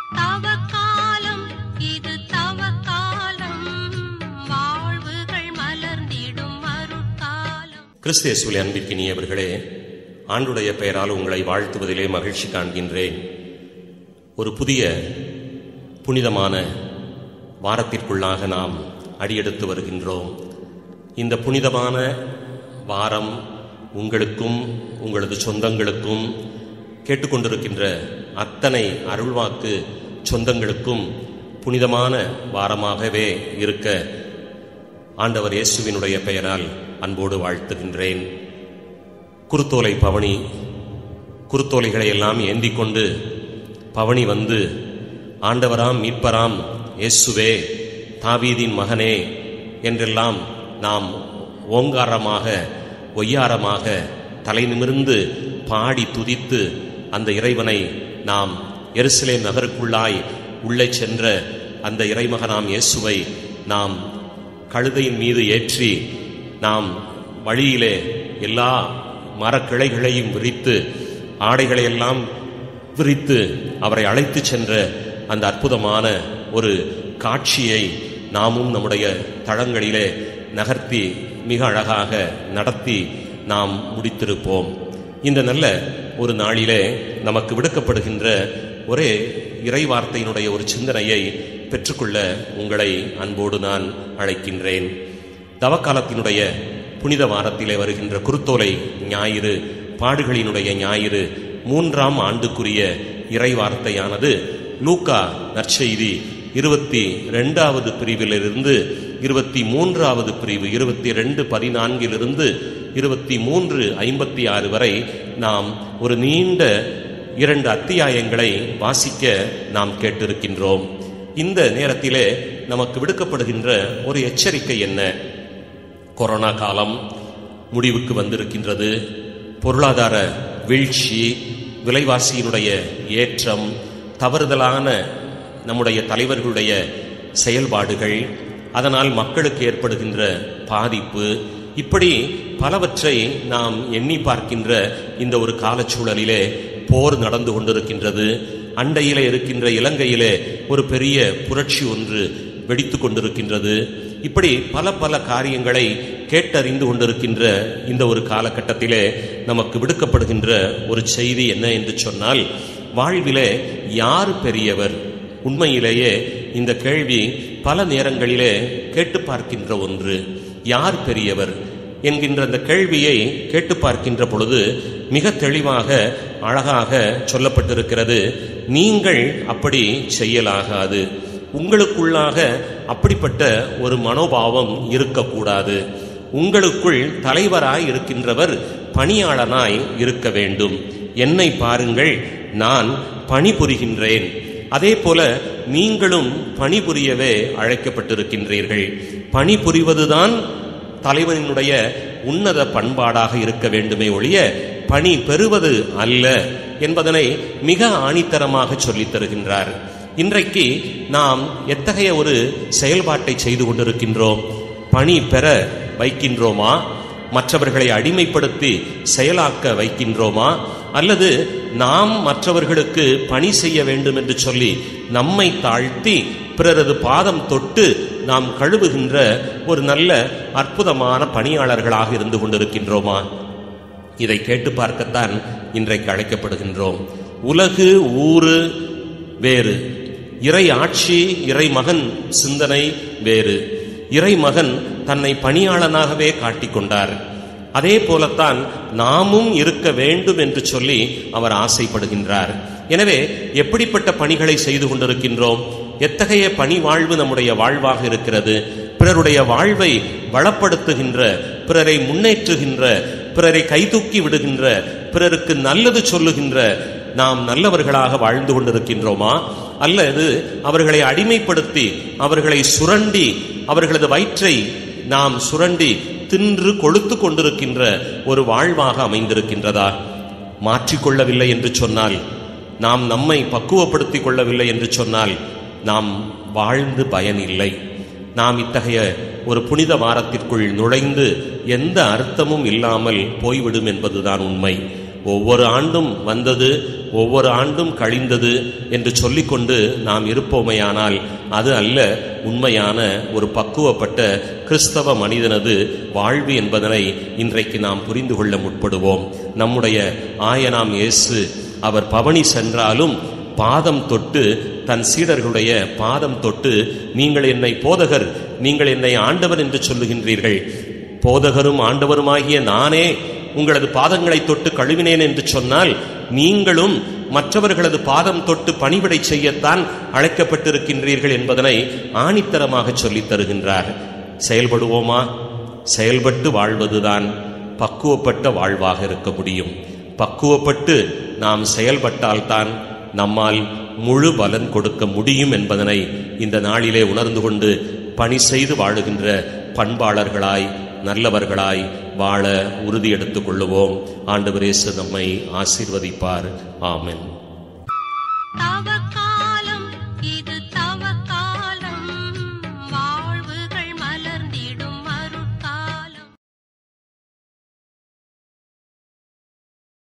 தவக்காலம் இது தவக்காலம் வாழ்வுகள் மலர்ந்திடும் அருட்காலம் கிறிஸ்தேசுவில் அன்பிற்கினியவர்களே ஆண்டுடைய பெயரால் உங்களை வாழ்த்துவதிலே மகிழ்ச்சி காண்கின்றேன் ஒரு புதிய புனிதமான வாரத்திற்குள்ளாக நாம் அடியெடுத்து வருகின்றோம் இந்த புனிதமான வாரம் உங்களுக்கும் உங்களது சொந்தங்களுக்கும் கேட்டுக்கொண்டிருக்கின்ற அத்தனை அருள்வாக்கு சொந்தங்களுக்கும் புனிதமான வாரமாகவே இருக்க ஆண்டவர் இயேசுவினுடைய பெயரால் அன்போடு வாழ்த்துகின்றேன் குருத்தோலை பவனி குருத்தோலைகளை எல்லாம் ஏந்திக் கொண்டு பவனி வந்து ஆண்டவராம் மீட்பராம் இயேசுவே தாவீதின் மகனே என்றெல்லாம் நாம் ஓங்காரமாக ஒய்யாரமாக தலை நிமிர்ந்து பாடி துதித்து அந்த இறைவனை நாம் எருசலேம் நகருக்குள்ளாய் உள்ளே சென்ற அந்த இறைமகனாம் இயேசுவை நாம் கழுதையின் மீது ஏற்றி நாம் வழியிலே எல்லா மரக்கிளைகளையும் விரித்து ஆடைகளையெல்லாம் விரித்து அவரை அழைத்துச் சென்ற அந்த அற்புதமான ஒரு காட்சியை நாமும் நம்முடைய தளங்களிலே நகர்த்தி மிக அழகாக நடத்தி நாம் முடித்திருப்போம் இந்த நல்ல ஒரு நாளிலே நமக்கு விடுக்கப்படுகின்ற ஒரே இறைவார்த்தையினுடைய ஒரு சிந்தனையை பெற்றுக்கொள்ள உங்களை அன்போடு நான் அழைக்கின்றேன் தவக்காலத்தினுடைய புனித வாரத்திலே வருகின்ற குருத்தோலை ஞாயிறு பாடுகளினுடைய ஞாயிறு மூன்றாம் ஆண்டுக்குரிய இறைவார்த்தையானது லூக்கா நற்செய்தி இருபத்தி ரெண்டாவது பிரிவிலிருந்து இருபத்தி மூன்றாவது பிரிவு இருபத்தி ரெண்டு பதினான்கிலிருந்து இருபத்தி மூன்று ஐம்பத்தி ஆறு வரை நாம் ஒரு நீண்ட இரண்டு அத்தியாயங்களை வாசிக்க நாம் கேட்டிருக்கின்றோம் இந்த நேரத்திலே நமக்கு விடுக்கப்படுகின்ற ஒரு எச்சரிக்கை என்ன கொரோனா காலம் முடிவுக்கு வந்திருக்கின்றது பொருளாதார வீழ்ச்சி விலைவாசியினுடைய ஏற்றம் தவறுதலான நம்முடைய தலைவர்களுடைய செயல்பாடுகள் அதனால் மக்களுக்கு ஏற்படுகின்ற பாதிப்பு இப்படி பலவற்றை நாம் எண்ணி பார்க்கின்ற இந்த ஒரு காலச்சூழலிலே போர் நடந்து கொண்டிருக்கின்றது அண்டையிலே இருக்கின்ற இலங்கையிலே ஒரு பெரிய புரட்சி ஒன்று வெடித்து கொண்டிருக்கின்றது இப்படி பல பல காரியங்களை கேட்டறிந்து கொண்டிருக்கின்ற இந்த ஒரு காலகட்டத்திலே நமக்கு விடுக்கப்படுகின்ற ஒரு செய்தி என்ன என்று சொன்னால் வாழ்விலே யார் பெரியவர் உண்மையிலேயே இந்த கேள்வி பல நேரங்களிலே கேட்டு பார்க்கின்ற ஒன்று யார் பெரியவர் என்கின்ற அந்த கேள்வியை கேட்டு பார்க்கின்ற பொழுது மிக தெளிவாக அழகாக சொல்லப்பட்டிருக்கிறது நீங்கள் அப்படி செய்யலாகாது உங்களுக்குள்ளாக அப்படிப்பட்ட ஒரு மனோபாவம் இருக்கக்கூடாது உங்களுக்குள் தலைவராய் இருக்கின்றவர் பணியாளனாய் இருக்க வேண்டும் என்னை பாருங்கள் நான் பணிபுரிகின்றேன் அதே போல நீங்களும் பணிபுரியவே அழைக்கப்பட்டிருக்கின்றீர்கள் பணிபுரிவதுதான் தலைவனினுடைய உன்னத பண்பாடாக இருக்க வேண்டுமே ஒழிய பணி பெறுவது அல்ல என்பதனை மிக ஆணித்தரமாக சொல்லித் தருகின்றார் இன்றைக்கு நாம் எத்தகைய ஒரு செயல்பாட்டை செய்து கொண்டிருக்கின்றோம் பணி பெற வைக்கின்றோமா மற்றவர்களை அடிமைப்படுத்தி செயலாக்க வைக்கின்றோமா அல்லது நாம் மற்றவர்களுக்கு பணி செய்ய வேண்டும் என்று சொல்லி நம்மை தாழ்த்தி பிறரது பாதம் தொட்டு நாம் கழுவுகின்ற ஒரு நல்ல அற்புதமான பணியாளர்களாக இருந்து கொண்டிருக்கின்றோமா இதை கேட்டு பார்க்கத்தான் இன்றைக்கு அழைக்கப்படுகின்றோம் உலகு ஊரு வேறு இறை ஆட்சி இறை மகன் சிந்தனை வேறு இறை மகன் தன்னை பணியாளனாகவே காட்டிக்கொண்டார் அதே போலத்தான் நாமும் இருக்க வேண்டும் என்று சொல்லி அவர் ஆசைப்படுகின்றார் எனவே எப்படிப்பட்ட பணிகளை செய்து கொண்டிருக்கின்றோம் எத்தகைய பணி வாழ்வு நம்முடைய வாழ்வாக இருக்கிறது பிறருடைய வாழ்வை வளப்படுத்துகின்ற பிறரை முன்னேற்றுகின்ற பிறரை கைதூக்கி விடுகின்ற பிறருக்கு நல்லது சொல்லுகின்ற நாம் நல்லவர்களாக வாழ்ந்து கொண்டிருக்கின்றோமா அல்லது அவர்களை அடிமைப்படுத்தி அவர்களை சுரண்டி அவர்களது வயிற்றை நாம் சுரண்டி தின்று கொழுத்து கொண்டிருக்கின்ற ஒரு வாழ்வாக அமைந்திருக்கின்றதா மாற்றிக்கொள்ளவில்லை என்று சொன்னால் நாம் நம்மை பக்குவப்படுத்திக் கொள்ளவில்லை என்று சொன்னால் நாம் வாழ்ந்து பயனில்லை நாம் இத்தகைய ஒரு புனித வாரத்திற்குள் நுழைந்து எந்த அர்த்தமும் இல்லாமல் போய்விடும் என்பதுதான் உண்மை ஒவ்வொரு ஆண்டும் வந்தது ஒவ்வொரு ஆண்டும் கழிந்தது என்று சொல்லிக்கொண்டு நாம் இருப்போமையானால் அது அல்ல உண்மையான ஒரு பக்குவப்பட்ட கிறிஸ்தவ மனிதனது வாழ்வு என்பதனை இன்றைக்கு நாம் புரிந்து கொள்ள முற்படுவோம் நம்முடைய ஆயனாம் இயேசு அவர் பவனி சென்றாலும் பாதம் தொட்டு தன் சீடர்களுடைய பாதம் தொட்டு நீங்கள் என்னை போதகர் நீங்கள் என்னை ஆண்டவர் என்று சொல்லுகின்றீர்கள் போதகரும் ஆண்டவருமாகிய நானே உங்களது பாதங்களை தொட்டு கழுவினேன் என்று சொன்னால் நீங்களும் மற்றவர்களது பாதம் தொட்டு பணிவிடை செய்யத்தான் அழைக்கப்பட்டிருக்கின்றீர்கள் என்பதனை ஆணித்தரமாக சொல்லித் தருகின்றார் செயல்படுவோமா செயல்பட்டு வாழ்வதுதான் பக்குவப்பட்ட வாழ்வாக இருக்க முடியும் பக்குவப்பட்டு நாம் செயல்பட்டால்தான் நம்மால் முழு பலன் கொடுக்க முடியும் என்பதனை இந்த நாளிலே உணர்ந்து கொண்டு பணி செய்து வாழுகின்ற பண்பாளர்களாய் நல்லவர்களாய் வாழ உறுதி எடுத்துக் கொள்ளுவோம் ஆண்டவரேசு நம்மை ஆசீர்வதிப்பார் ஆமென்